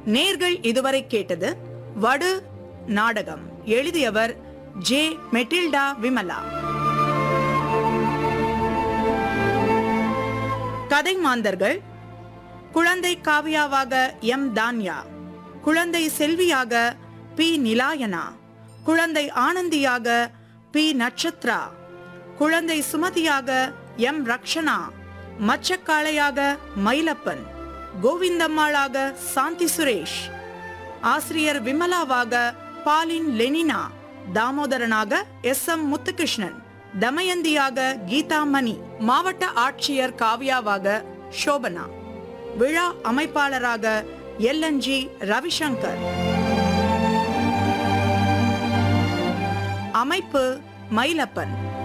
நேர்கள் இதுவரை கேட்டது வடு நாடகம் எழுதியவர் ஜே மெட்டில்டா விமலா கதை மாந்தர்கள் குழந்தை காவியாவாக எம் தான்யா குழந்தை செல்வியாக பி நிலாயனா குழந்தை ஆனந்தியாக பி நட்சத்ரா குழந்தை சுமதியாக எம் ரக்ஷனா மச்சக்காளையாக மயிலப்பன் கோவிந்தம்மாளாக சாந்தி சுரேஷ் ஆசிரியர் விமலாவாக பாலின் லெனினா தாமோதரனாக எஸ் எம் முத்துகிருஷ்ணன் தமயந்தியாக கீதா மணி மாவட்ட ஆட்சியர் காவ்யாவாக சோபனா விழா அமைப்பாளராக எல்என்ஜி ரவிசங்கர் அமைப்பு மயிலப்பன்